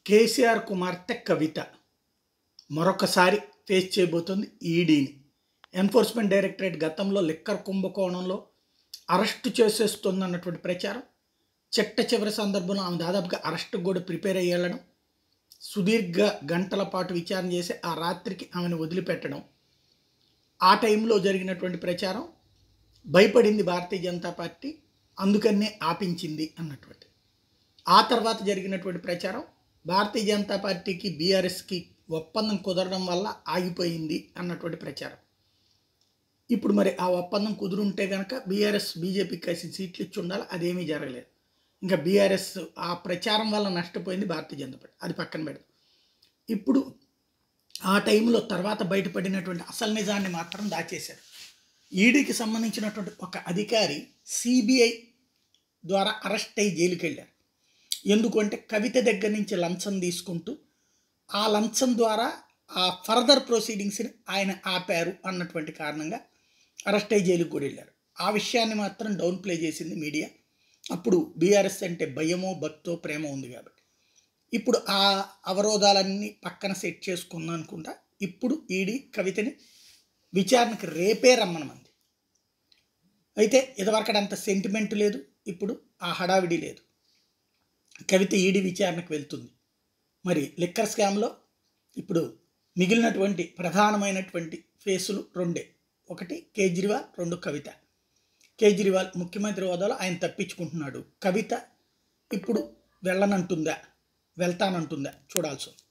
కేసీఆర్ కుమార్తె కవిత మరొకసారి ఫేస్ చేయబోతోంది ఈడీని ఎన్ఫోర్స్మెంట్ డైరెక్టరేట్ గతంలో లిక్కర్ కుంభకోణంలో అరెస్టు చేసేస్తుందన్నటువంటి ప్రచారం చిట్ట చివరి సందర్భంలో ఆమె దాదాపుగా అరెస్టుకు కూడా ప్రిపేర్ అయ్యి వెళ్ళడం సుదీర్ఘ గంటల పాటు విచారణ చేసి ఆ రాత్రికి ఆమెను వదిలిపెట్టడం ఆ టైంలో జరిగినటువంటి ప్రచారం భయపడింది భారతీయ జనతా పార్టీ అందుకనే ఆపించింది అన్నటువంటి ఆ తర్వాత జరిగినటువంటి ప్రచారం భారతీయ జనతా పార్టీకి బీఆర్ఎస్కి ఒప్పందం కుదరడం వల్ల ఆగిపోయింది అన్నటువంటి ప్రచారం ఇప్పుడు మరి ఆ ఒప్పందం కుదురుంటే కనుక బీఆర్ఎస్ బీజేపీకి కలిసి సీట్లు ఇచ్చి ఉండాలి అదేమీ జరగలేదు ఇంకా బీఆర్ఎస్ ఆ ప్రచారం వల్ల నష్టపోయింది భారతీయ జనతా పార్టీ అది పక్కన పెడదాం ఇప్పుడు ఆ టైంలో తర్వాత బయటపడినటువంటి అసలు నిజాన్ని మాత్రం దాచేశారు ఈడీకి సంబంధించినటువంటి ఒక అధికారి సిబిఐ ద్వారా అరెస్ట్ అయ్యి జైలుకి వెళ్ళారు ఎందుకంటే కవిత దగ్గర నుంచి లంచం తీసుకుంటూ ఆ లంచం ద్వారా ఆ ఫర్దర్ ప్రొసీడింగ్స్ని ఆయన ఆపారు అన్నటువంటి కారణంగా అరెస్ట్ అయ్యి జైలుకి కూడా వెళ్ళారు ఆ విషయాన్ని మాత్రం డౌన్ ప్లే చేసింది మీడియా అప్పుడు బీఆర్ఎస్ అంటే భయమో భక్తో ప్రేమ ఉంది కాబట్టి ఇప్పుడు ఆ అవరోధాలన్నీ పక్కన సెట్ చేసుకుందాం అనుకుంటా ఇప్పుడు ఈడీ కవితని విచారణకు రేపే రమ్మనమంది అయితే ఇదివరకడ అంత సెంటిమెంట్ లేదు ఇప్పుడు ఆ హడావిడి లేదు కవిత ఈడీ విచారణకు వెళ్తుంది మరి లిక్కర్ స్కామ్లో ఇప్పుడు మిగిలినటువంటి ప్రధానమైనటువంటి ఫేసులు రెండే ఒకటి కేజ్రీవాల్ రెండు కవిత కేజ్రీవాల్ ముఖ్యమంత్రి హోదాలో ఆయన తప్పించుకుంటున్నాడు కవిత ఇప్పుడు వెళ్ళనంటుందా వెళ్తానంటుందా చూడాల్సి ఉంది